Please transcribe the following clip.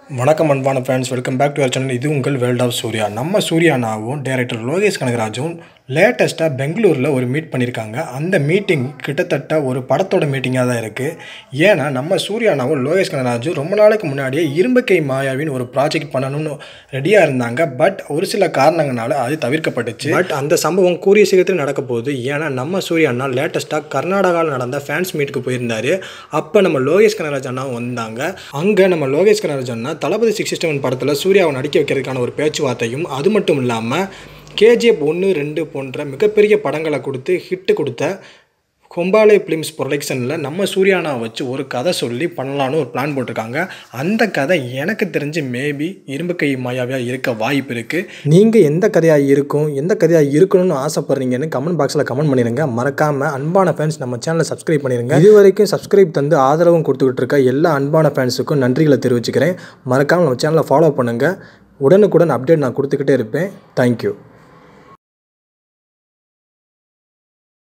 வணக்கம் அன்பான friends welcome back to our channel இது உங்கள் வேர்ல்ட் ஆஃப் சூர்யா நம்ம சூர்யானாவும் டேரக்டர் லோகேஷ் கனகராஜும் லேட்டஸ்ட்டாக பெங்களூரில் ஒரு மீட் பண்ணியிருக்காங்க அந்த மீட்டிங் கிட்டத்தட்ட ஒரு படத்தோட மீட்டிங்காக தான் இருக்குது ஏன்னா நம்ம சூர்யானாவும் லோகேஷ் கனகராஜும் ரொம்ப நாளைக்கு முன்னாடியே இரும்புக்கை மாயாவின் ஒரு ப்ராஜெக்ட் பண்ணணும்னு ரெடியாக இருந்தாங்க பட் ஒரு சில காரணங்களால அது தவிர்க்கப்பட்டுச்சு பட் அந்த சம்பவம் கூடிய சீக்கிரத்தில் நடக்க போகுது ஏன்னா நம்ம சூர்யா அண்ணா லேட்டஸ்ட்டாக கர்நாடகாவில் நடந்த ஃபேன்ஸ் மீட்டுக்கு போயிருந்தாரு அப்போ நம்ம லோகேஷ் கனகராஜ் அண்ணா வந்தாங்க அங்கே நம்ம லோகேஷ் கனகராஜ் அண்ணா தளபதி சிக்ஸ்டி செவன் படத்தில் சூர்யாவை நடிக்க வைக்கிறதுக்கான ஒரு பேச்சுவார்த்தையும் அது மட்டும் இல்லாமல் கேஜிஎஃப் ஒன்று ரெண்டு போன்ற மிகப்பெரிய படங்களை கொடுத்து ஹிட்டு கொடுத்த கொம்பாலே ஃபிலிம்ஸ் ப்ரொடக்ஷனில் நம்ம சூர்யானா வச்சு ஒரு கதை சொல்லி பண்ணலான்னு ஒரு பிளான் போட்டிருக்காங்க அந்த கதை எனக்கு தெரிஞ்சு மேபி இரும்பு கை மாயாவியாக இருக்க வாய்ப்பு இருக்குது நீங்கள் எந்த கதையாக இருக்கும் எந்த கதையாக இருக்கணும்னு ஆசைப்பட்றீங்கன்னு கமெண்ட் பாக்ஸில் கமெண்ட் பண்ணிடுங்க மறக்காமல் அன்பான ஃபேன்ஸ் நம்ம சேனலை சப்ஸ்கிரைப் பண்ணிடுங்க இது வரைக்கும் சப்ஸ்கிரைப் தந்து ஆதரவும் கொடுத்துக்கிட்டு இருக்க எல்லா அன்பான ஃபேன்ஸுக்கும் நன்றிகளை தெரிவிச்சுக்கிறேன் மறக்காமல் நம்ம சேனலை ஃபாலோ பண்ணுங்கள் உடனுக்குடன் அப்டேட் நான் கொடுத்துக்கிட்டே இருப்பேன் தேங்க்யூ